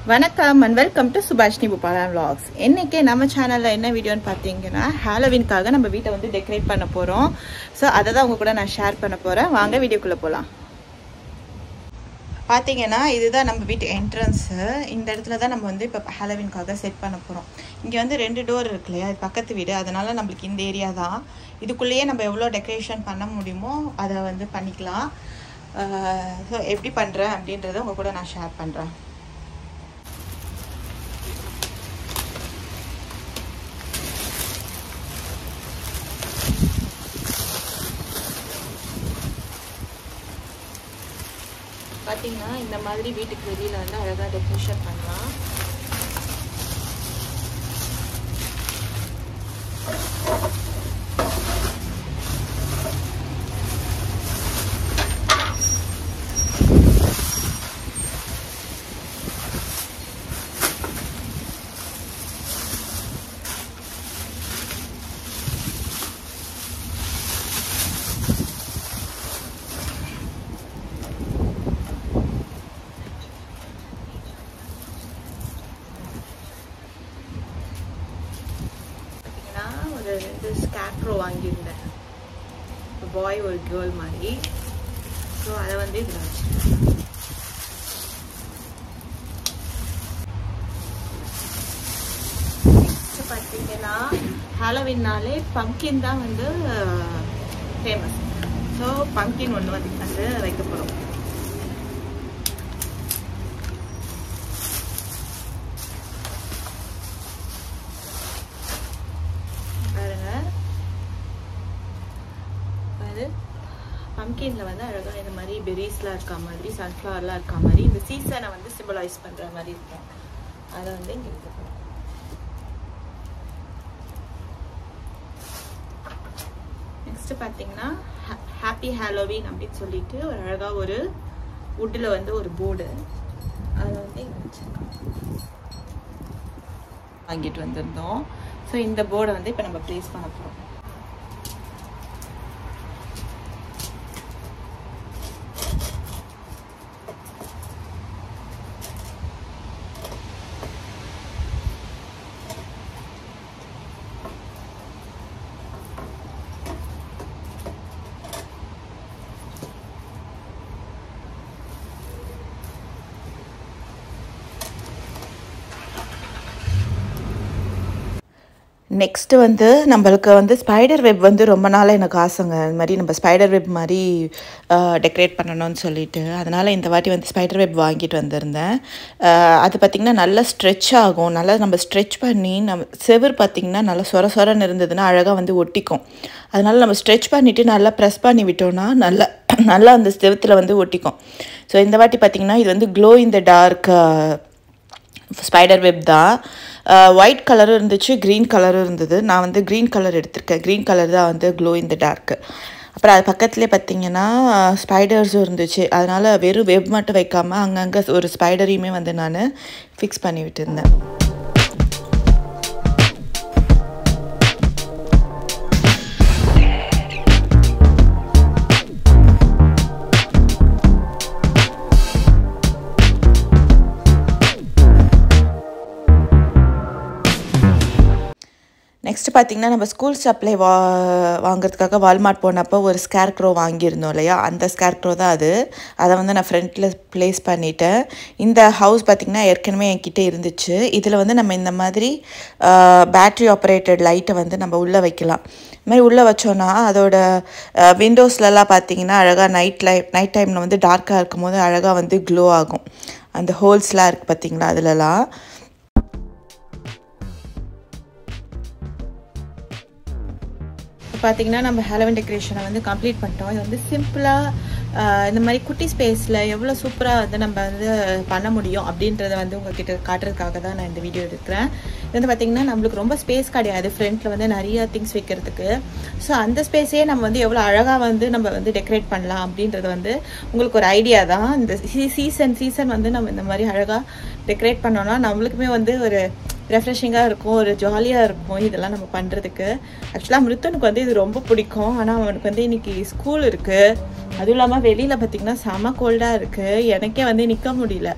வணக்கம் and welcome to Subhashini Bupala vlogs இன்னைக்கு நம்ம சேனலில் என்ன வீடியோன்னு பார்த்தீங்கன்னா ஹாலோவின்காக நம்ம வீட்டை வந்து டெக்கரேட் பண்ண போகிறோம் ஸோ அதை தான் உங்க கூட நான் ஷேர் பண்ண போகிறேன் வாங்க வீடியோக்குள்ளே போகலாம் பார்த்தீங்கன்னா இதுதான் நம்ம வீட்டு என்ட்ரன்ஸு இந்த இடத்துல தான் நம்ம வந்து இப்போ ஹாலோவின்காக செட் பண்ண போகிறோம் இங்கே வந்து ரெண்டு டோர் இருக்கு இல்லையா இது பக்கத்து வீடு அதனால நம்மளுக்கு இந்த ஏரியா தான் இதுக்குள்ளேயே நம்ம எவ்வளோ டெக்கரேஷன் பண்ண முடியுமோ அதை வந்து பண்ணிக்கலாம் ஸோ எப்படி பண்ணுறேன் அப்படின்றத உங்கள் கூட நான் ஷேர் பண்ணுறேன் பார்த்தீங்கன்னா இந்த மாதிரி வீட்டுக்கு வெளியில் வந்து அழகாக டெக்கரேஷன் பண்ணலாம் பார்த்தீங்கன்னா ஒரு ரெண்டு ஸ்கேட்ரோ வாங்கியிருந்தேன் பாய் ஒரு கேர்ள் மாதிரி ஸோ அதை வந்து இதில் வச்சுருக்கேன் நெக்ஸ்ட் பார்த்தீங்கன்னா ஹாலோவின்னாலே பம்கின் தான் வந்து ஃபேமஸ் ஸோ பம்கின் ஒன்று வந்து வந்து வைக்க போகிறோம் பாருங்க அது பம்கின்ல வந்து அழகாக இந்த மாதிரி பெரிஸ்லாம் இருக்க மாதிரி சன்ஃப்ளவர்லாம் இருக்க மாதிரி இந்த சீசனை வந்து சிம்பிளைஸ் பண்ணுற மாதிரி இருக்கும் அதை வந்து இங்கே வைக்க போகிறோம் நெக்ஸ்ட் பார்த்தீங்கன்னா ஹாப்பி ஹாலோவின் அப்படின்னு சொல்லிட்டு ஒரு அழகாக ஒரு வுட்டில் வந்து ஒரு போர்டு அதை வந்து இங்கே வச்சுருக்கோம் வாங்கிட்டு வந்திருந்தோம் ஸோ இந்த போர்டை வந்து இப்போ நம்ம ப்ளேஸ் பண்ண போகிறோம் நெக்ஸ்ட்டு வந்து நம்மளுக்கு வந்து ஸ்பைடர் வெப் வந்து ரொம்ப நாளாக எனக்கு ஆசைங்க இந்த மாதிரி நம்ம ஸ்பைடர் வெப் மாதிரி டெக்கரேட் பண்ணணும்னு சொல்லிட்டு அதனால் இந்த வாட்டி வந்து ஸ்பைடர் வெப் வாங்கிட்டு வந்திருந்தேன் அது பார்த்திங்கன்னா நல்லா ஸ்ட்ரெச் ஆகும் நல்லா நம்ம ஸ்ட்ரெச் பண்ணி நம்ம செவர் பார்த்திங்கன்னா நல்லா சொர சொரன்னு இருந்ததுன்னா அழகாக வந்து ஒட்டிக்கும் அதனால் நம்ம ஸ்ட்ரெச் பண்ணிவிட்டு நல்லா ப்ரெஸ் பண்ணி விட்டோம்னா நல்லா நல்லா அந்த செவத்தில் வந்து ஒட்டிக்கும் ஸோ இந்த வாட்டி பார்த்திங்கன்னா இது வந்து glow in the dark spider web தான் ஒயிட் கலரும் இருந்துச்சு க்ரீன் கலரும் இருந்தது நான் வந்து க்ரீன் கலர் எடுத்திருக்கேன் க்ரீன் கலர் தான் வந்து க்ளோ இன் த டார்க்கு அப்புறம் அது பக்கத்துலேயே பார்த்தீங்கன்னா ஸ்பைடர்ஸும் இருந்துச்சு அதனால் வெறும் வெப் மட்டும் வைக்காமல் அங்கங்கே ஒரு ஸ்பைடரையுமே வந்து நான் ஃபிக்ஸ் பண்ணி விட்டுருந்தேன் நெக்ஸ்ட் பார்த்திங்கன்னா நம்ம ஸ்கூல் சப்ளை வா வாங்குறதுக்காக வால்மார்ட் போனப்போ ஒரு ஸ்கேர் க்ரோ வாங்கியிருந்தோம் இல்லையா அந்த ஸ்கேர் க்ரோ தான் அது அதை வந்து நான் ஃப்ரண்ட்டில் ப்ளேஸ் பண்ணிட்டேன் இந்த ஹவுஸ் பார்த்திங்கன்னா ஏற்கனவே என்கிட்ட இருந்துச்சு இதில் வந்து நம்ம இந்த மாதிரி பேட்ரி ஆப்ரேட்டட் லைட்டை வந்து நம்ம உள்ளே வைக்கலாம் இது மாதிரி உள்ளே வச்சோன்னா அதோட விண்டோஸ்லலாம் பார்த்திங்கன்னா அழகாக நைட் லை நைட் டைமில் வந்து டார்க்காக இருக்கும் போது அழகாக வந்து க்ளோ ஆகும் அந்த ஹோல்ஸ்லாம் இருக்குது பார்த்திங்களா அதிலலாம் பார்த்தீங்கன்னா நம்ம ஹாலோவின் டெக்கரேஷனை வந்து கம்ப்ளீட் பண்ணிட்டோம் இது வந்து சிம்பிளாக இந்த மாதிரி குட்டி ஸ்பேஸில் எவ்வளோ சூப்பராக வந்து நம்ம வந்து பண்ண முடியும் அப்படின்றத வந்து உங்ககிட்ட காட்டுறதுக்காக தான் நான் இந்த வீடியோ எடுக்கிறேன் இது வந்து பார்த்திங்கன்னா நம்மளுக்கு ரொம்ப ஸ்பேஸ் கிடையாது ஃப்ரண்ட்டில் வந்து நிறைய திங்ஸ் வைக்கிறதுக்கு ஸோ அந்த ஸ்பேஸே நம்ம வந்து எவ்வளோ அழகாக வந்து நம்ம வந்து டெக்கரேட் பண்ணலாம் அப்படின்றது வந்து உங்களுக்கு ஒரு ஐடியா தான் இந்த சீசன் சீசன் வந்து நம்ம இந்த மாதிரி அழகாக டெக்கரேட் பண்ணோன்னா நம்மளுக்குமே வந்து ஒரு ரெஃப்ரெஷிங்காக இருக்கும் ஒரு ஜாலியாக இருக்கும் இதெல்லாம் நம்ம பண்ணுறதுக்கு ஆக்சுவலாக மிருத்தனுக்கு வந்து இது ரொம்ப பிடிக்கும் ஆனால் அவனுக்கு வந்து இன்னைக்கு ஸ்கூல் இருக்குது அதுவும் இல்லாமல் வெளியில் பார்த்திங்கன்னா செம கோல்டாக இருக்குது எனக்கே வந்து நிற்க முடியல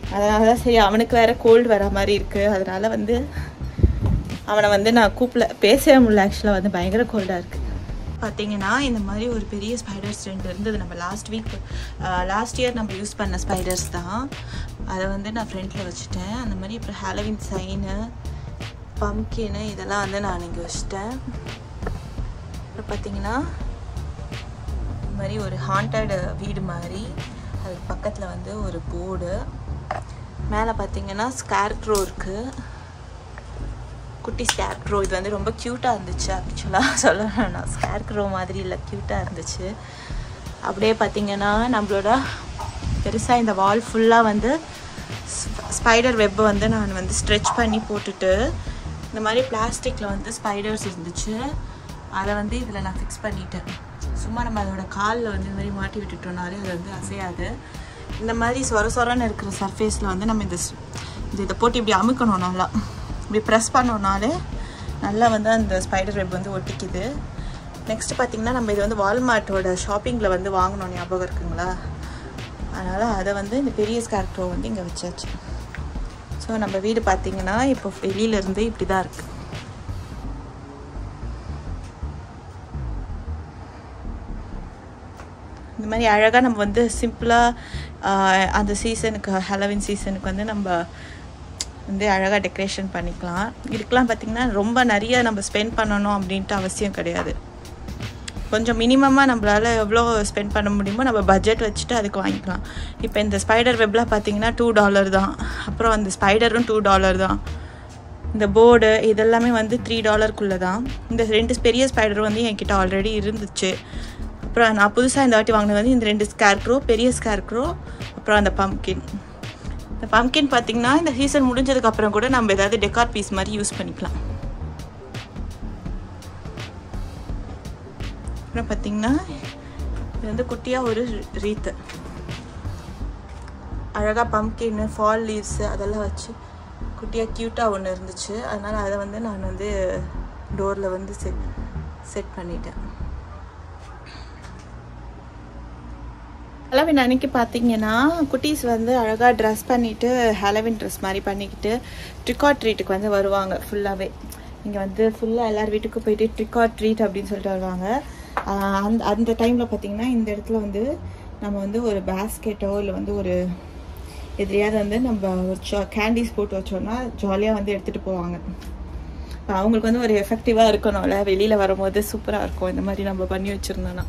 அதனால தான் சரி அவனுக்கு வேற கோல்டு வர மாதிரி இருக்குது அதனால வந்து அவனை வந்து நான் கூப்பிட பேசவே முடியல ஆக்சுவலாக வந்து பயங்கர கோல்டாக இருக்குது பார்த்தீங்கன்னா இந்த மாதிரி ஒரு பெரிய ஸ்பைடர்ஸ் ரெண்டு இருந்தது நம்ம லாஸ்ட் வீக் லாஸ்ட் இயர் நம்ம யூஸ் பண்ண ஸ்பைடர்ஸ் தான் அதை வந்து நான் ஃப்ரண்ட்டில் வச்சுட்டேன் அந்த மாதிரி அப்புறம் ஹாலோவின் சைனு பம்கின்னு இதெல்லாம் வந்து நான் இங்கே வச்சுட்டேன் அப்புறம் பார்த்தீங்கன்னா இந்த மாதிரி ஒரு ஹாண்டட் வீடு மாதிரி அதுக்கு பக்கத்தில் வந்து ஒரு போர்டு மேலே பார்த்தீங்கன்னா ஸ்கேர்க்ரோ இருக்குது குட்டி ஸ்கேர்க்ரோ இது வந்து ரொம்ப க்யூட்டாக இருந்துச்சு ஆக்சுவலாக சொல்ல வேணாம் ஸ்கேர்க்ரோ மாதிரி இல்லை க்யூட்டாக இருந்துச்சு அப்படியே பார்த்தீங்கன்னா நம்மளோட பெருசாக இந்த வால் ஃபுல்லாக வந்து ஸ்பைடர் வெப்பை வந்து நான் வந்து ஸ்ட்ரெச் பண்ணி போட்டுட்டு இந்த மாதிரி பிளாஸ்டிக்கில் வந்து ஸ்பைடர்ஸ் இருந்துச்சு அதை வந்து இதில் நான் ஃபிக்ஸ் பண்ணிட்டேன் சும்மா நம்ம அதோட காலில் வந்து இந்த மாதிரி மாட்டி விட்டுட்டோம்னாலே அது வந்து அசையாது இந்த மாதிரி சொர சொரன்னு இருக்கிற சர்ஃபேஸில் வந்து நம்ம இந்த ஸ்- இந்த இதை போட்டு இப்படி அமுக்கணும் நல்லா இப்படி ப்ரெஸ் பண்ணோம்னாலே நல்லா வந்து அந்த ஸ்பைடர் வெப் வந்து ஒட்டிக்குது நெக்ஸ்ட் பார்த்திங்கன்னா நம்ம இது வந்து வால்மார்ட்டோட ஷாப்பிங்கில் வந்து வாங்கினோம் ஞாபகம் இருக்குங்களா அதனால் அதை வந்து இந்த பெரிய ஸ்கேர்க்ரோ வந்து இங்கே வச்சாச்சு ஸோ நம்ம வீடு பார்த்திங்கன்னா இப்போ வெளியிலேருந்து இப்படி தான் இருக்குது இந்த மாதிரி அழகாக நம்ம வந்து சிம்பிளாக அந்த சீசனுக்கு ஹலவின் சீசனுக்கு வந்து நம்ம வந்து அழகாக டெக்கரேஷன் பண்ணிக்கலாம் இதுக்கெலாம் பார்த்திங்கன்னா ரொம்ப நிறைய நம்ம ஸ்பெண்ட் பண்ணணும் அப்படின்ட்டு அவசியம் கிடையாது கொஞ்சம் மினிமமாக நம்மளால் எவ்வளோ ஸ்பெண்ட் பண்ண முடியுமோ நம்ம பட்ஜெட் வச்சுட்டு அதுக்கு வாங்கிக்கலாம் இப்போ இந்த ஸ்பைடர் வெப்லாம் பார்த்தீங்கன்னா டூ டாலர் தான் அப்புறம் அந்த ஸ்பைடரும் டூ டாலர் தான் இந்த போர்டு இதெல்லாமே வந்து த்ரீ டாலருக்குள்ளே தான் இந்த ரெண்டு பெரிய ஸ்பைடர் வந்து என்கிட்ட ஆல்ரெடி இருந்துச்சு அப்புறம் நான் புதுசாக இந்த வாட்டி வாங்கினது வந்து இந்த ரெண்டு ஸ்கேர்க்ரோ பெரிய ஸ்கேர்க்ரோ அப்புறம் அந்த பம்கின் இந்த பம்கின் பார்த்திங்கன்னா இந்த சீசன் முடிஞ்சதுக்கப்புறம் கூட நம்ம ஏதாவது டெக்கார் பீஸ் மாதிரி யூஸ் பண்ணிக்கலாம் அப்புறம் பார்த்திங்கன்னா இது வந்து குட்டியாக ஒரு ரீத்து அழகாக பம்கின்னு ஃபால் லீவ்ஸு அதெல்லாம் வச்சு குட்டியாக க்யூட்டாக ஒன்று இருந்துச்சு அதனால் அதை வந்து நான் வந்து டோரில் வந்து செட் செட் பண்ணிட்டேன் ஹலோவின் அன்னைக்கு பார்த்தீங்கன்னா குட்டீஸ் வந்து அழகாக ட்ரெஸ் பண்ணிவிட்டு ஹலோவின் ட்ரெஸ் மாதிரி பண்ணிக்கிட்டு ட்ரிகாட் ட்ரீட்டுக்கு வந்து வருவாங்க ஃபுல்லாகவே இங்கே வந்து ஃபுல்லாக எல்லார் வீட்டுக்கும் போயிட்டு ட்ரிகாட் ட்ரீட் அப்படின்னு சொல்லிட்டு வருவாங்க ஆஹ் அந்த அந்த டைமில் பார்த்தீங்கன்னா இந்த இடத்துல வந்து நம்ம வந்து ஒரு பேஸ்கெட்டோ இல்லை வந்து ஒரு எதிரியாவது வந்து நம்ம ஒரு கேண்டீஸ் போட்டு வச்சோம்னா ஜாலியாக வந்து எடுத்துகிட்டு போவாங்க இப்ப அவங்களுக்கு வந்து ஒரு எஃபெக்டிவாக இருக்கணும்ல வெளியில் வரும்போது சூப்பராக இருக்கும் இந்த மாதிரி நம்ம பண்ணி வச்சுருந்தோன்னா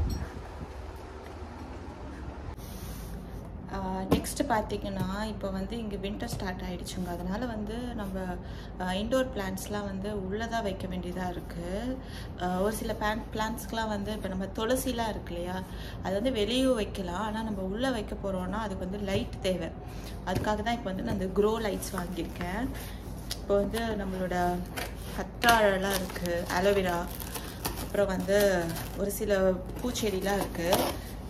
நெக்ஸ்ட் பார்த்தீங்கன்னா இப்போ வந்து இங்கே வின்டர் ஸ்டார்ட் ஆகிடுச்சுங்க அதனால் வந்து நம்ம இன்டோர் பிளான்ட்ஸ்லாம் வந்து உள்ளே தான் வைக்க வேண்டியதாக இருக்குது ஒரு சில பிளான் பிளான்ட்ஸ்க்கெலாம் வந்து இப்போ நம்ம துளசிலாம் இருக்கு இல்லையா அது வந்து வெளியும் வைக்கலாம் ஆனால் நம்ம உள்ளே வைக்க போகிறோன்னா அதுக்கு வந்து லைட் தேவை அதுக்காக தான் இப்போ வந்து நான் இந்த க்ரோ லைட்ஸ் வாங்கியிருக்கேன் இப்போ வந்து நம்மளோட கத்தாழலாம் இருக்குது அலோவேரா அப்புறம் வந்து ஒரு சில பூச்செடிலாம் இருக்குது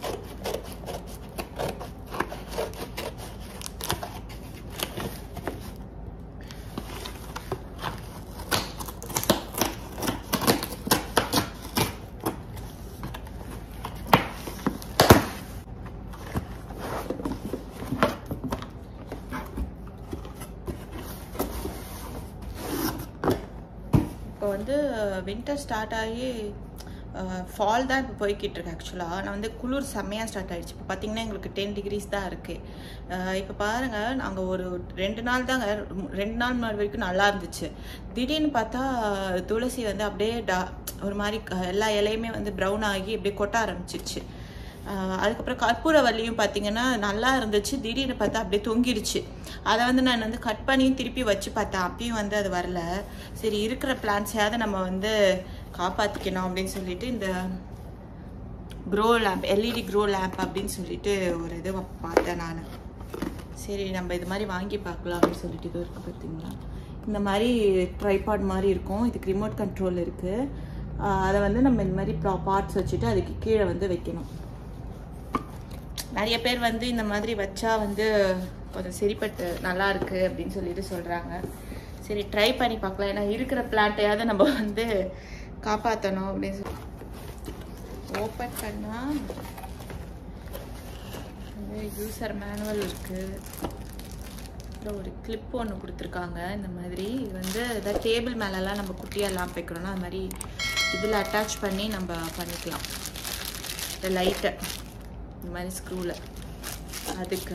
இப்போ வந்து வின்டர் ஸ்டார்ட் ஆகி ஃபால் தான் இப்போ போய்கிட்டு இருக்கு ஆக்சுவலாக நான் வந்து குளிர் செம்மையாக ஸ்டார்ட் ஆயிடுச்சு இப்போ பார்த்தீங்கன்னா எங்களுக்கு டென் டிகிரிஸ் தான் இருக்குது இப்போ பாருங்கள் நாங்கள் ஒரு ரெண்டு நாள் தாங்க ரெண்டு நாள் முன்னாடி வரைக்கும் நல்லா இருந்துச்சு திடீர்னு பார்த்தா துளசி வந்து அப்படியே டா ஒரு மாதிரி க- எல்லா இலையுமே வந்து ப்ரௌன் ஆகி அப்படியே கொட்ட ஆரம்பிச்சிருச்சு ஆஹ் அதுக்கப்புறம் கற்பூரவல்லியும் பார்த்தீங்கன்னா நல்லா இருந்துச்சு திடீர்னு பார்த்தா அப்படியே தொங்கிடுச்சு அதை வந்து நான் வந்து கட் பண்ணி திருப்பி வச்சு பார்த்தேன் அப்பயும் வந்து அது வரல சரி இருக்கிற பிளான்ஸையாவது நம்ம வந்து காப்பாற்றிக்கணும் அப்படின்னு சொல்லிட்டு இந்த grow lamp LED grow lamp அப்படின்னு சொல்லிட்டு ஒரு இது பார்த்தேன் நான் சரி நம்ம இது மாதிரி வாங்கி பார்க்கலாம் அப்படின்னு சொல்லிட்டு இது இருக்குது பார்த்தீங்களா இந்த மாதிரி ட்ரைபாட் மாதிரி இருக்கும் இதுக்கு ரிமோட் கண்ட்ரோல் இருக்குது அதை வந்து நம்ம இந்த மாதிரி பார்ட்ஸ் வச்சுட்டு அதுக்கு கீழே வந்து வைக்கணும் நிறைய பேர் வந்து இந்த மாதிரி வச்சா வந்து கொஞ்சம் சரிப்பட்டு நல்லா இருக்கு அப்படின்னு சொல்லிட்டு சொல்கிறாங்க சரி ட்ரை பண்ணி பார்க்கலாம் ஏன்னா இருக்கிற பிளான்ட்டையாவது நம்ம வந்து காப்பாற்றணும் அப்படின்னு சொல்லி ஓப்பன் பண்ணால் யூசர் மேனுவல் இருக்குது அப்புறம் ஒரு கிளிப் ஒன்று கொடுத்துருக்காங்க இந்த மாதிரி இது வந்து ஏதாவது டேபிள் மேலெலாம் நம்ம குட்டியாக லேம்ப் வைக்கிறோன்னா அது மாதிரி இதில் அட்டாச் பண்ணி நம்ம பண்ணிக்கலாம் இந்த லைட்டை இந்த மாதிரி ஸ்க்ரூவில் அதுக்கு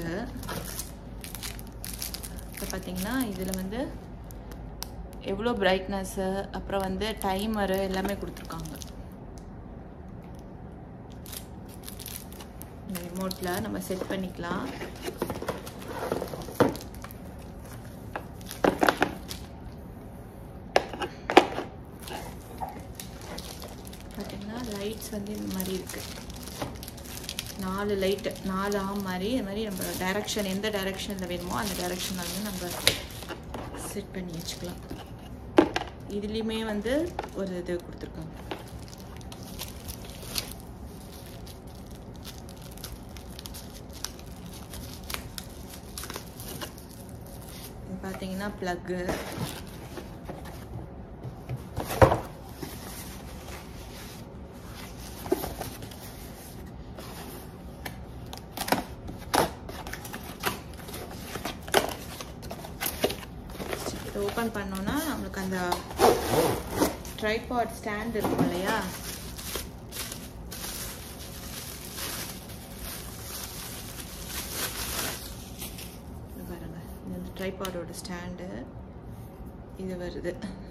இப்போ பார்த்தீங்கன்னா இதில் வந்து எவ்வளோ பிரைட்னஸ்ஸு அப்புறம் வந்து டைமரு எல்லாமே கொடுத்துருக்காங்க இந்த ரிமோட்டில் நம்ம செட் பண்ணிக்கலாம் பார்த்தீங்கன்னா லைட்ஸ் வந்து இந்த மாதிரி இருக்குது நாலு லைட்டு நாலு ஆம் மாதிரி இது மாதிரி நம்ம டைரக்ஷன் எந்த டைரக்ஷனில் வேணுமோ அந்த டைரக்ஷனில் வந்து நம்ம செட் பண்ணி வச்சுக்கலாம் இதுலேயுமே வந்து ஒரு இது கொடுத்துருக்காங்க இது பார்த்தீங்கன்னா ப்ளக்கு இதை ஓப்பன் பண்ணோன்னா நம்மளுக்கு அந்த ட்ரைபாட் ஸ்டாண்ட் இருக்கும் இல்லையா இது பாருங்க இந்த ட்ரைபாடோட ஸ்டாண்டு இது வருது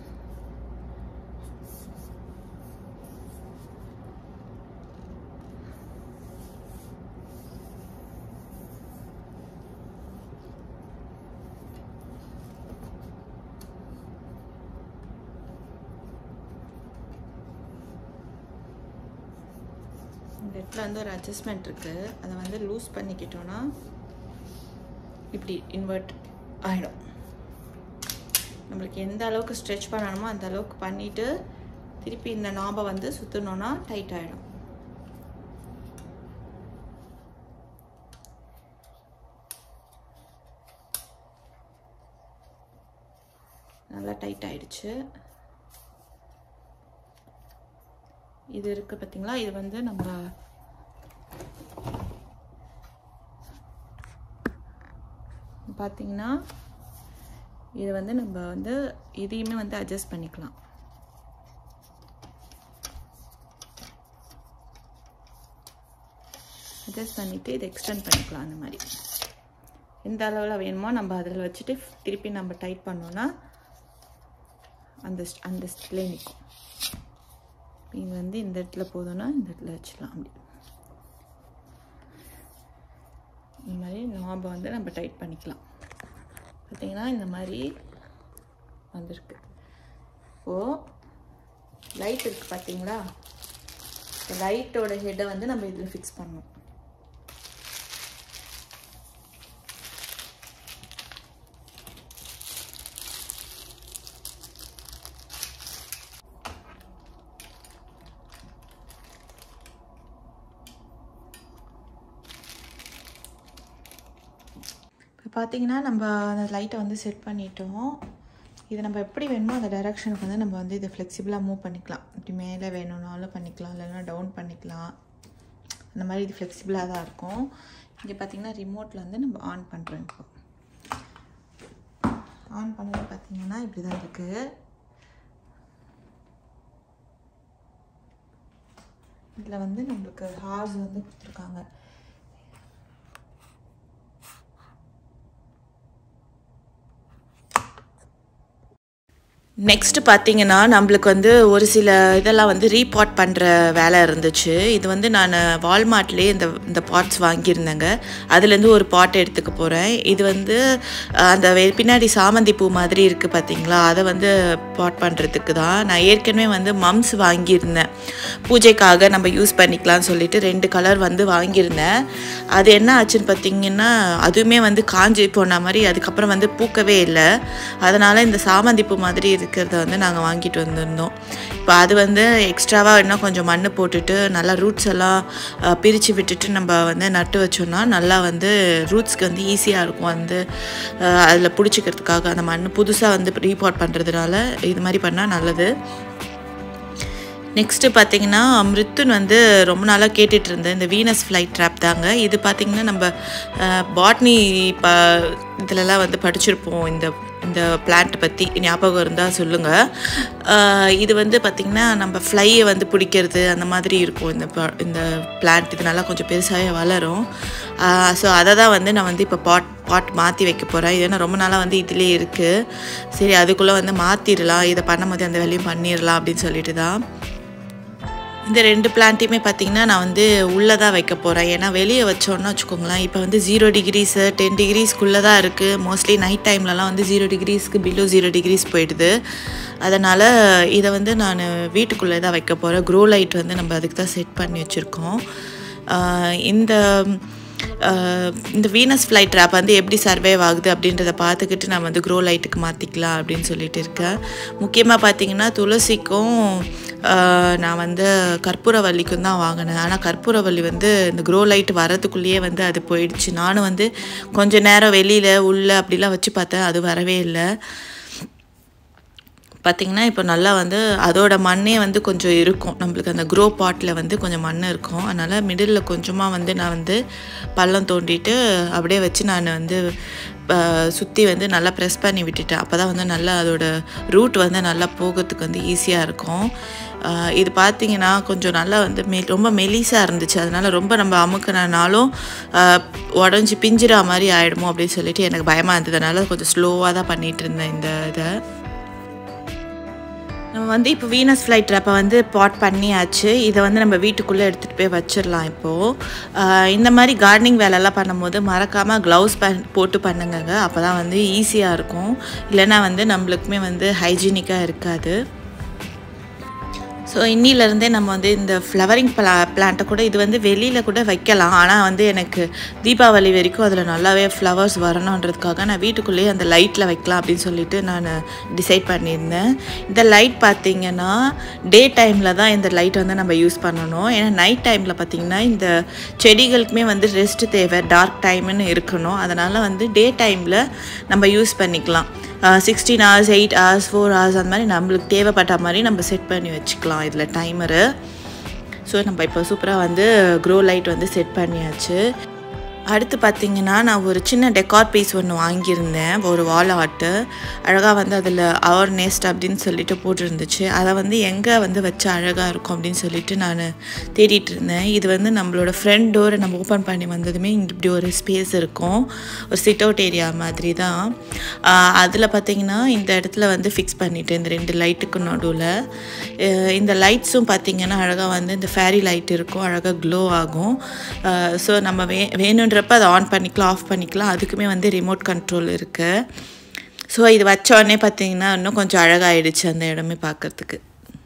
இந்த இடத்துல வந்து ஒரு அட்ஜஸ்ட்மெண்ட் இருக்குது அதை வந்து லூஸ் பண்ணிக்கிட்டோன்னா இப்படி இன்வெர்ட் ஆகிடும் நம்மளுக்கு எந்த அளவுக்கு ஸ்ட்ரெச் பண்ணணுமோ அந்த அளவுக்கு பண்ணிவிட்டு திருப்பி இந்த நாபை வந்து சுற்றணுன்னா டைட் ஆகிடும் நல்லா டைட் ஆயிடுச்சு இது இருக்குது பார்த்தீங்களா இது வந்து நம்ம பார்த்தீங்கன்னா இது வந்து நம்ம வந்து இதையுமே வந்து அட்ஜஸ்ட் பண்ணிக்கலாம் அட்ஜஸ்ட் பண்ணிவிட்டு இதை எக்ஸ்டெண்ட் பண்ணிக்கலாம் அந்த மாதிரி எந்த அளவில் வேணுமோ நம்ம அதில் வச்சுட்டு திருப்பி நம்ம டைட் பண்ணோன்னா அந்த அந்த ஸ்டிலே நிற்கும் இது வந்து இந்த இடத்துல போதும்னா இந்த இடத்துல வச்சுக்கலாம் அப்படி இந்த மாதிரி நாபை வந்து நம்ம டைட் பண்ணிக்கலாம் பார்த்தீங்கன்னா இந்த மாதிரி வந்திருக்கு ஓ லைட் இருக்குது பார்த்தீங்களா லைட்டோட ஹெட்டை வந்து நம்ம இதில் ஃபிக்ஸ் பண்ணணும் இப்போ பார்த்தீங்கன்னா நம்ம அந்த லைட்டை வந்து செட் பண்ணிட்டோம் இது நம்ம எப்படி வேணுமோ அந்த டைரக்ஷனுக்கு வந்து நம்ம வந்து இதை ஃப்ளெக்சிபிளாக மூவ் பண்ணிக்கலாம் இப்படி மேலே வேணும்னாலும் பண்ணிக்கலாம் இல்லைன்னா டவுன் பண்ணிக்கலாம் அந்த மாதிரி இது ஃப்ளெக்சிபிளாக தான் இருக்கும் இங்கே பார்த்தீங்கன்னா ரிமோட்டில் வந்து நம்ம ஆன் பண்ணுறோம் இப்போ ஆன் பண்ணது பார்த்தீங்கன்னா இப்படி தான் இருக்குது இதில் வந்து நம்மளுக்கு ஹார்ஸ் வந்து கொடுத்துருக்காங்க நெக்ஸ்ட் பார்த்தீங்கன்னா நம்மளுக்கு வந்து ஒரு சில இதெல்லாம் வந்து ரீபாட் பண்ணுற வேலை இருந்துச்சு இது வந்து நான் வால்மார்ட்லேயே இந்த இந்த பாட்ஸ் வாங்கியிருந்தேங்க அதுலேருந்து ஒரு பாட் எடுத்துக்க போகிறேன் இது வந்து அஹ், அந்த வெ- பின்னாடி சாமந்தி பூ மாதிரி இருக்குது பார்த்தீங்களா அதை வந்து பாட் பண்ணுறதுக்கு தான் நான் ஏற்கனவே வந்து மம்ஸ் வாங்கியிருந்தேன் பூஜைக்காக நம்ம யூஸ் பண்ணிக்கலாம்னு சொல்லிட்டு ரெண்டு கலர் வந்து வாங்கியிருந்தேன் அது என்ன ஆச்சுன்னு பார்த்தீங்கன்னா அதுவுமே வந்து காஞ்சி போன மாதிரி அதுக்கப்புறம் வந்து பூக்கவே இல்லை அதனால் இந்த சாமந்தி பூ மாதிரி இருக்கிறத வந்து நாங்கள் வாங்கிட்டு வந்திருந்தோம் இப்போ அது வந்து எக்ஸ்ட்ராவாக இன்னும் கொஞ்சம் மண் போட்டுட்டு நல்லா ரூட்ஸ் எல்லாம் அஹ், பிரித்து விட்டுட்டு நம்ம வந்து நட்டு வச்சோம்னா நல்லா வந்து ரூட்ஸ்க்கு வந்து ஈஸியாக இருக்கும் வந்து அதில் பிடிச்சிக்கிறதுக்காக அந்த மண் புதுசாக வந்து ரீபாட் பண்ணுறதுனால இது மாதிரி பண்ணால் நல்லது நெக்ஸ்ட்டு பார்த்தீங்கன்னா மிருத்துன் வந்து ரொம்ப நாளாக கேட்டுட்டு இருந்தேன் இந்த வீனஸ் ஃப்ளைட் ட்ராப் தாங்க இது பார்த்தீங்கன்னா நம்ம பாட்னி ப இதிலலாம் வந்து படிச்சிருப்போம் இந்த இந்த பிளான்ட் பற்றி ஞாபகம் இருந்தால் சொல்லுங்கள் இது வந்து பார்த்திங்கன்னா நம்ம ஃப்ளையை வந்து பிடிக்கிறது அந்த மாதிரி இருக்கும் இந்த ப- இந்த பிளான்ட் இது நல்லா கொஞ்சம் பெருசாகவே வளரும் ஸோ அதை தான் வந்து நான் வந்து இப்போ பாட் பாட் மாற்றி வைக்க போகிறேன் இது ஏன்னா ரொம்ப நாளாக வந்து இதிலே இருக்குது சரி அதுக்குள்ளே வந்து மாற்றிடலாம் இதை பண்ணும்போது அந்த வேலையும் பண்ணிடலாம் அப்படின்னு சொல்லிட்டு தான் இந்த ரெண்டு பிளான்ட்டையுமே பார்த்தீங்கன்னா நான் வந்து உள்ளே தான் வைக்க போகிறேன் ஏன்னா வெளியே வச்சோன்னா வச்சுக்கோங்களேன் இப்போ வந்து ஜீரோ டிகிரிஸு டென் டிகிரிஸ்க்குள்ளே தான் இருக்குது மோஸ்ட்லி நைட் டைம்லலாம் வந்து ஜீரோ டிகிரிஸ்க்கு பிலோ ஜீரோ டிகிரிஸ் போயிடுது அதனால் இதை வந்து நான் வீட்டுக்குள்ளே தான் வைக்க போகிறேன் க்ரோ லைட் வந்து நம்ம அதுக்கு தான் செட் பண்ணி வச்சுருக்கோம் ஆஹ் இந்த ஆஹ் இந்த வீனஸ் ஃப்ளைட் ட்ராப் வந்து எப்படி சர்வைவ் ஆகுது அப்படின்றத பார்த்துக்கிட்டு நான் வந்து க்ரோ லைட்டுக்கு மாற்றிக்கலாம் அப்படின்னு சொல்லிட்டு இருக்கேன் முக்கியமாக பார்த்தீங்கன்னா துளசிக்கும் ஆஹ் நான் வந்து கற்பூரவல்லிக்கும் தான் வாங்கினேன் ஆனால் கற்பூரவல்லி வந்து இந்த க்ரோ லைட் வரதுக்குள்ளேயே வந்து அது போயிடுச்சு நானும் வந்து கொஞ்ச நேரம் வெளியில் உள்ள அப்படிலாம் வச்சு பார்த்தேன் அது வரவே இல்லை பார்த்திங்கன்னா இப்போ நல்லா வந்து அதோட மண்ணே வந்து கொஞ்சம் இருக்கும் நம்மளுக்கு அந்த க்ரோ பாட்டில் வந்து கொஞ்சம் மண் இருக்கும் அதனால் மிடில் கொஞ்சமாக வந்து நான் வந்து பள்ளம் தோண்டிட்டு அப்படியே வச்சு நான் வந்து சுற்றி வந்து நல்லா ப்ரெஸ் பண்ணி விட்டுட்டேன் அப்போ தான் வந்து நல்லா அதோட ரூட் வந்து நல்லா போகிறதுக்கு வந்து ஈஸியாக இருக்கும் ஆஹ் இது பார்த்தீங்கன்னா கொஞ்சம் நல்லா வந்து மெ ரொம்ப மெலிசாக இருந்துச்சு அதனால் ரொம்ப நம்ம அமுக்கினாலும் உடஞ்சி பிஞ்சிரா மாதிரி ஆகிடுமோ அப்படின்னு சொல்லிட்டு எனக்கு பயமாக இருந்ததுனால கொஞ்சம் ஸ்லோவாக தான் பண்ணிகிட்டு இருந்தேன் இந்த இதை நம்ம வந்து இப்போ வீனஸ் ஃப்ளைட் ட்ராப்பை வந்து பாட் பண்ணியாச்சு இதை வந்து நம்ம வீட்டுக்குள்ளே எடுத்துகிட்டு போய் வச்சிடலாம் இப்போது இந்த மாதிரி கார்டனிங் வேலைலாம் பண்ணும்போது மறக்காமல் க்ளவுஸ் பண் போட்டு பண்ணுங்கங்க அப்போ தான் வந்து ஈஸியாக இருக்கும் இல்லைன்னா வந்து நம்மளுக்குமே வந்து ஹைஜீனிக்காக இருக்காது ஸோ இன்னிலேருந்தே நம்ம வந்து இந்த ஃப்ளவரிங் பிளா பிளான்ட்டை கூட இது வந்து வெளியில் கூட வைக்கலாம் ஆனால் வந்து எனக்கு தீபாவளி வரைக்கும் அதில் நல்லாவே ஃப்ளவர்ஸ் வரணுன்றதுக்காக நான் வீட்டுக்குள்ளேயே அந்த லைட்டில் வைக்கலாம் அப்படின்னு சொல்லிட்டு நான் டிசைட் பண்ணியிருந்தேன் இந்த லைட் பார்த்தீங்கன்னா டே டைமில் தான் இந்த லைட் வந்து நம்ம யூஸ் பண்ணணும் ஏன்னா நைட் டைமில் பார்த்தீங்கன்னா இந்த செடிகளுக்குமே வந்து ரெஸ்ட் தேவை டார்க் டைம்னு இருக்கணும் அதனால் வந்து டே டைமில் நம்ம யூஸ் பண்ணிக்கலாம் sixteen hours eight hours four hours அந்த மாதிரி நம்மளுக்கு தேவைப்பட்ட மாதிரி நம்ம செட் பண்ணி வச்சுக்கலாம் இதில் டைமரு ஸோ நம்ம இப்போ சூப்பராக வந்து க்ரோ லைட் வந்து செட் பண்ணியாச்சு அடுத்து பார்த்தீங்கன்னா நான் ஒரு சின்ன டெக்கார் பீஸ் ஒன்று வாங்கியிருந்தேன் ஒரு வால் ஆர்ட்டு அழகாக வந்து அதில் அவர் நெஸ்ட் அப்படின்னு சொல்லிட்டு போட்டிருந்துச்சு அதை வந்து எங்கே வந்து வச்சா அழகாக இருக்கும் அப்படின்னு சொல்லிட்டு நான் தேடிட்டு இருந்தேன் இது வந்து நம்மளோட ஃப்ரண்ட் டோரை நம்ம ஓப்பன் பண்ணி வந்ததுமே இங்கே இப்படி ஒரு ஸ்பேஸ் இருக்கும் ஒரு சிட் அவுட் ஏரியா மாதிரி தான் அதில் பார்த்தீங்கன்னா இந்த இடத்துல வந்து ஃபிக்ஸ் பண்ணிட்டேன் இந்த ரெண்டு லைட்டுக்கு நடுவில் இந்த லைட்ஸும் பார்த்தீங்கன்னா அழகாக வந்து இந்த ஃபேரி லைட் இருக்கும் அழகாக க்ளோ ஆகும் ஸோ நம்ம வே வேணுன்றப்ப அதை ஆன் பண்ணிக்கலாம் ஆஃப் பண்ணிக்கலாம் அதுக்குமே வந்து ரிமோட் கண்ட்ரோல் இருக்குது ஸோ இது வச்ச உடனே பார்த்தீங்கன்னா இன்னும் கொஞ்சம் அழகாயிடுச்சு அந்த இடமே பார்க்கறதுக்கு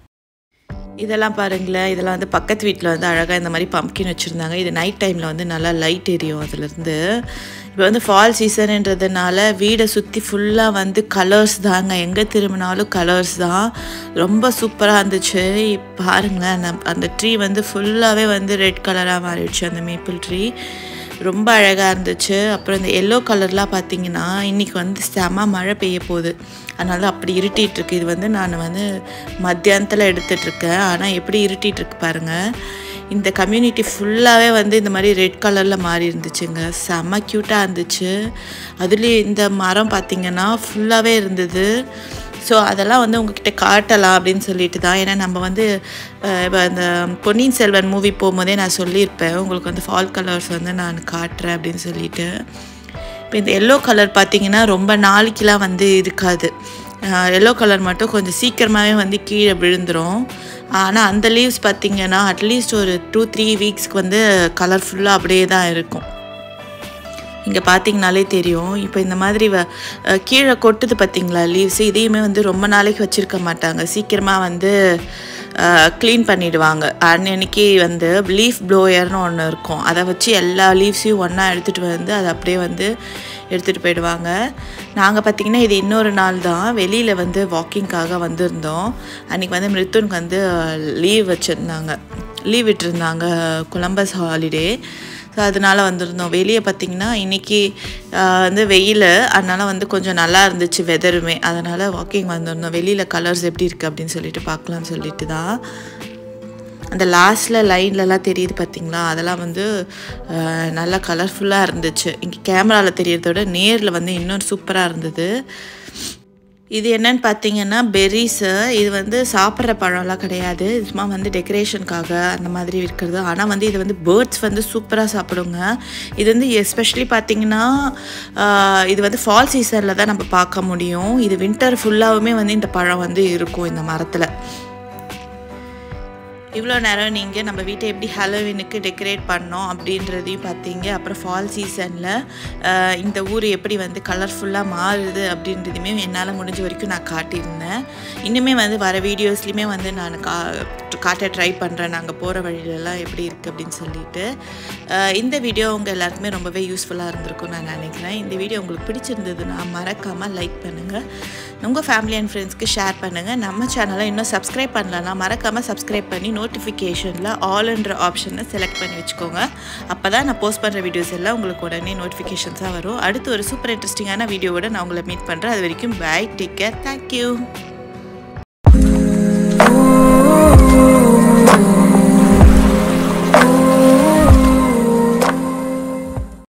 இதெல்லாம் பாருங்களேன் இதெல்லாம் வந்து பக்கத்து வீட்டில் வந்து அழகாக இந்த மாதிரி பம்கின் வச்சுருந்தாங்க இது நைட் டைமில் வந்து நல்லா லைட் எரியும் அதுலேருந்து இப்போ வந்து ஃபால் சீசன்ன்றதுனால வீடை சுற்றி ஃபுல்லாக வந்து கலர்ஸ் தாங்க எங்கே திரும்பினாலும் கலர்ஸ் தான் ரொம்ப சூப்பராக இருந்துச்சு இப்ப பாருங்களேன் அந்த அந்த ட்ரீ வந்து ஃபுல்லாகவே வந்து ரெட் கலராக மாறிடுச்சு அந்த மேப்பிள் ட்ரீ ரொம்ப அழகாக இருந்துச்சு அப்புறம் இந்த எல்லோ கலர்லாம் பார்த்தீங்கன்னா இன்றைக்கி வந்து செம மழை பெய்ய போகுது அதனால தான் அப்படி இருட்டிகிட்டு இருக்கு இது வந்து நான் வந்து மத்தியானத்தில் எடுத்துகிட்ருக்கேன் ஆனால் எப்படி இருட்டிகிட்டு இருக்கு பாருங்கள் இந்த கம்யூனிட்டி ஃபுல்லாகவே வந்து இந்த மாதிரி ரெட் கலரில் மாறி இருந்துச்சுங்க செம்ம க்யூட்டாக இருந்துச்சு அதுலேயும் இந்த மரம் பார்த்திங்கன்னா ஃபுல்லாகவே இருந்தது ஸோ அதெல்லாம் வந்து உங்ககிட்ட காட்டலாம் அப்படின்னு சொல்லிட்டு தான் ஏன்னா நம்ம வந்து இப்போ இந்த பொன்னியின் செல்வன் மூவி போகும்போதே நான் சொல்லியிருப்பேன் உங்களுக்கு வந்து ஃபால் கலர்ஸ் வந்து நான் காட்டுறேன் அப்படின்னு சொல்லிட்டு இப்போ இந்த எல்லோ கலர் பார்த்தீங்கன்னா ரொம்ப நாளைக்கெலாம் வந்து இருக்காது எல்லோ கலர் மட்டும் கொஞ்சம் சீக்கிரமாகவே வந்து கீழே விழுந்துடும் ஆனால் அந்த லீவ்ஸ் பார்த்திங்கன்னா அட்லீஸ்ட் ஒரு டூ த்ரீ வீக்ஸ்க்கு வந்து கலர்ஃபுல்லாக அப்படியே தான் இருக்கும் இங்கே பார்த்தீங்கனாலே தெரியும் இப்போ இந்த மாதிரி வ- அஹ் கீழே கொட்டுது பார்த்தீங்களா லீவ்ஸ் இதையுமே வந்து ரொம்ப நாளைக்கு வச்சுருக்க மாட்டாங்க சீக்கிரமாக வந்து க்ளீன் பண்ணிடுவாங்க அன்னைக்கு வந்து லீஃப் ப்ளோயர்னு ஒன்று இருக்கும் அதை வச்சு எல்லா லீவ்ஸையும் ஒன்றா எடுத்துகிட்டு வந்து அதை அப்படியே வந்து எடுத்துகிட்டு போயிடுவாங்க நாங்கள் பார்த்திங்கன்னா இது இன்னொரு நாள் தான் வெளியில் வந்து வாக்கிங்காக வந்திருந்தோம் அன்றைக்கி வந்து மிருத்துனுக்கு வந்து லீவ் வச்சுருந்தாங்க லீவ் விட்டுருந்தாங்க கொலம்பஸ் ஹாலிடே ஸோ அதனால வந்திருந்தோம் வெளியே பார்த்தீங்கன்னா இன்றைக்கி வந்து வெயில் அதனால வந்து கொஞ்சம் நல்லா இருந்துச்சு வெதருமே அதனால் வாக்கிங் வந்திருந்தோம் வெளியில் கலர்ஸ் எப்படி இருக்குது அப்படின்னு சொல்லிட்டு பார்க்கலாம்னு சொல்லிட்டு தான் அந்த லாஸ்ட்டில் லைன்லலாம் தெரியுது பார்த்தீங்களா அதெல்லாம் வந்து அஹ், நல்லா கலர்ஃபுல்லாக இருந்துச்சு இங்கே கேமராவில் தெரியறத விட நேரில் வந்து இன்னும் சூப்பராக இருந்தது இது என்னன்னு பார்த்தீங்கன்னா பெர்ரிஸு இது வந்து சாப்பிட்ற பழம்லாம் கிடையாது இது சும்மா வந்து டெக்கரேஷனுக்காக அந்த மாதிரி இருக்கிறது ஆனால் வந்து இது வந்து பேர்ட்ஸ் வந்து சூப்பராக சாப்பிடுங்க இது வந்து எஸ்பெஷலி பார்த்தீங்கன்னா ஆஹ், இது வந்து ஃபால் சீசனில் தான் நம்ம பார்க்க முடியும் இது வின்டர் ஃபுல்லாகவுமே வந்து இந்த பழம் வந்து இருக்கும் இந்த மரத்தில் இவ்வளோ நேரம் நீங்கள் நம்ம வீட்டை எப்படி ஹாலோவினுக்கு டெக்கரேட் பண்ணோம் அப்படின்றதையும் பார்த்தீங்க அப்புறம் ஃபால் சீசனில் இந்த ஊர் எப்படி வந்து கலர்ஃபுல்லாக மாறுது அப்படின்றதையுமே என்னால் முடிஞ்ச வரைக்கும் நான் காட்டியிருந்தேன் இன்னுமே வந்து வர வீடியோஸ்லையுமே வந்து நான் கா காட்ட ட்ரை பண்ணுறேன் நாங்கள் போகிற வழியிலலாம் எப்படி இருக்குது அப்படின்னு சொல்லிட்டு அஹ், இந்த வீடியோ உங்கள் எல்லாருக்குமே ரொம்பவே யூஸ்ஃபுல்லாக இருந்திருக்கும் நான் நினைக்கிறேன் இந்த வீடியோ உங்களுக்கு பிடிச்சிருந்ததுன்னா மறக்காமல் லைக் பண்ணுங்கள் உங்கள் ஃபேமிலி அண்ட் ஃப்ரெண்ட்ஸ்க்கு ஷேர் பண்ணுங்கள் நம்ம சேனலை இன்னும் சப்ஸ்கிரைப் பண்ணலன்னா மறக்காமல் சப்ஸ்கிரைப் பண்ணி நோட்டிஃபிகேஷனில் ஆல்ன்ற ஆப்ஷனை செலக்ட் பண்ணி வச்சுக்கோங்க அப்போ தான் நான் போஸ்ட் பண்ணுற வீடியோஸ் எல்லாம் உங்களுக்கு உடனே நோட்டிஃபிகேஷன்ஸாக வரும் அடுத்து ஒரு சூப்பர் இன்ட்ரெஸ்டிங்கான வீடியோவோட நான் உங்களை மீட் பண்ணுறேன் அது வரைக்கும் பை டேக் கேர் தேங்க்யூ